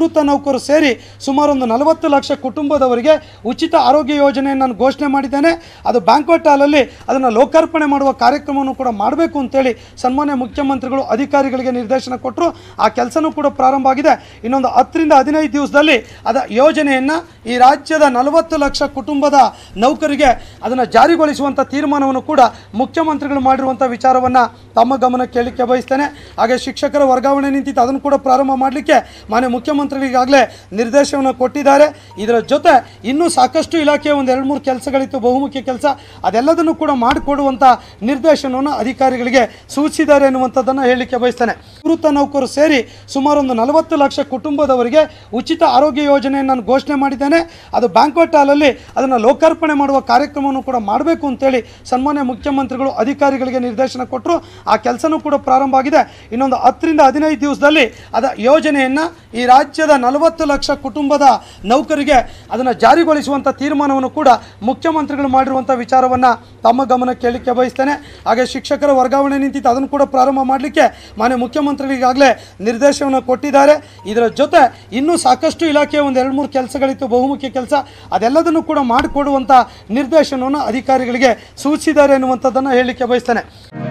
ನಿವೃತ್ತ ನೌಕರು ಸೇರಿ ಸುಮಾರು ಒಂದು ನಲವತ್ತು ಲಕ್ಷ ಕುಟುಂಬದವರಿಗೆ ಉಚಿತ ಆರೋಗ್ಯ ಯೋಜನೆಯನ್ನು ನಾನು ಘೋಷಣೆ ಮಾಡಿದ್ದೇನೆ ಅದು ಬ್ಯಾಂಕ್ವೆಟ್ ಹಾಲಲ್ಲಿ ಅದನ್ನು ಲೋಕಾರ್ಪಣೆ ಮಾಡುವ ಕಾರ್ಯಕ್ರಮವನ್ನು ಕೂಡ ಮಾಡಬೇಕು ಅಂತೇಳಿ ಸನ್ಮಾನ್ಯ ಮುಖ್ಯಮಂತ್ರಿಗಳು ಅಧಿಕಾರಿಗಳಿಗೆ ನಿರ್ದೇಶನ ಕೊಟ್ಟರು ಆ ಕೆಲಸನೂ ಕೂಡ ಪ್ರಾರಂಭ ಆಗಿದೆ ಇನ್ನೊಂದು ಹತ್ತರಿಂದ ಹದಿನೈದು ದಿವಸದಲ್ಲಿ ಅದ ಯೋಜನೆಯನ್ನು ಈ ರಾಜ್ಯದ ನಲವತ್ತು ಲಕ್ಷ ಕುಟುಂಬದ ನೌಕರಿಗೆ ಅದನ್ನು ಜಾರಿಗೊಳಿಸುವಂಥ ತೀರ್ಮಾನವನ್ನು ಕೂಡ ಮುಖ್ಯಮಂತ್ರಿಗಳು ಮಾಡಿರುವಂಥ ವಿಚಾರವನ್ನು ತಮ್ಮ ಗಮನ ಕೇಳಲಿಕ್ಕೆ ಬಯಸ್ತೇನೆ ಹಾಗೆ ಶಿಕ್ಷಕರ ವರ್ಗಾವಣೆ ನಿಂತಿತ್ತು ಅದನ್ನು ಕೂಡ ಪ್ರಾರಂಭ ಮಾಡಲಿಕ್ಕೆ ಮಾನ್ಯ ಮುಖ್ಯಮಂತ್ರಿಗಳಿಗಾಗಲೇ ನಿರ್ದೇಶನವನ್ನು ಕೊಟ್ಟಿದ್ದಾರೆ ಇದರ ಜೊತೆ ಇನ್ನೂ ಸಾಕಷ್ಟು ಇಲಾಖೆಯ ಒಂದು ಎರಡು ಮೂರು ಕೆಲಸಗಳಿತ್ತು ಬಹುಮುಖ್ಯ ಕೆಲಸ ಅದೆಲ್ಲದನ್ನು ಕೂಡ ಮಾಡಿಕೊಡುವಂಥ ನಿರ್ದೇಶನವನ್ನು ಅಧಿಕಾರಿಗಳಿಗೆ ಸೂಚಿಸಿದ್ದಾರೆ ಎನ್ನುವಂಥದ್ದನ್ನು ಹೇಳಲಿಕ್ಕೆ ಬಯಸ್ತೇನೆ ನಿವೃತ್ತ ನೌಕರು ಸೇರಿ ಸುಮಾರು ಒಂದು ನಲವತ್ತು ಲಕ್ಷ ಕುಟುಂಬದವರಿಗೆ ಉಚಿತ ಆರೋಗ್ಯ ಯೋಜನೆಯನ್ನು ನಾನು ಘೋಷಣೆ ಮಾಡಿದ್ದೇನೆ ಅದು ಬ್ಯಾಂಕ್ವೆಟ್ ಹಾಲಲ್ಲಿ ಅದನ್ನು ಲೋಕಾರ್ಪಣೆ ಮಾಡುವ ಕಾರ್ಯಕ್ರಮವನ್ನು ಕೂಡ ಮಾಡಬೇಕು ಅಂತೇಳಿ ಸನ್ಮಾನ್ಯ ಮುಖ್ಯಮಂತ್ರಿಗಳು ಅಧಿಕಾರಿಗಳಿಗೆ ನಿರ್ದೇಶನ ಕೊಟ್ಟರು ಆ ಕೆಲಸನೂ ಕೂಡ ಪ್ರಾರಂಭ ಆಗಿದೆ ಇನ್ನೊಂದು ಹತ್ತರಿಂದ ಹದಿನೈದು ದಿವಸದಲ್ಲಿ ಅದ ಯೋಜನೆಯನ್ನು ಈ ರಾಜ್ಯದ ನಲವತ್ತು ಲಕ್ಷ ಕುಟುಂಬದ ನೌಕರಿಗೆ ಅದನ್ನು ಜಾರಿಗೊಳಿಸುವಂಥ ತೀರ್ಮಾನವನ್ನು ಕೂಡ ಮುಖ್ಯಮಂತ್ರಿಗಳು ಮಾಡಿರುವಂಥ ವಿಚಾರವನ್ನು ತಮ್ಮ ಗಮನ ಕೇಳಲಿಕ್ಕೆ ಬಯಸ್ತೇನೆ ಹಾಗೆ ಶಿಕ್ಷಕರ ವರ್ಗಾವಣೆ ನಿಂತಿತ್ತು ಅದನ್ನು ಕೂಡ ಪ್ರಾರಂಭ ಮಾಡಲಿಕ್ಕೆ ಮಾನ್ಯ ಮುಖ್ಯಮಂತ್ರಿಗಳಿಗಾಗಲೇ ನಿರ್ದೇಶನವನ್ನು ಕೊಟ್ಟಿದ್ದಾರೆ ಇದರ ಜೊತೆ ಇನ್ನೂ ಸಾಕಷ್ಟು ಇಲಾಖೆಯ ಒಂದು ಎರಡು ಮೂರು ಕೆಲಸಗಳಿತ್ತು ಬಹುಮುಖ್ಯ ಕೆಲಸ ಅದೆಲ್ಲದನ್ನು ಕೂಡ ಮಾಡಿಕೊಡುವಂಥ ನಿರ್ದೇಶನವನ್ನು ಅಧಿಕಾರಿಗಳಿಗೆ ಸೂಚಿಸಿದ್ದಾರೆ ಎನ್ನುವಂಥದ್ದನ್ನು ಹೇಳಲಿಕ್ಕೆ ಬಯಸ್ತೇನೆ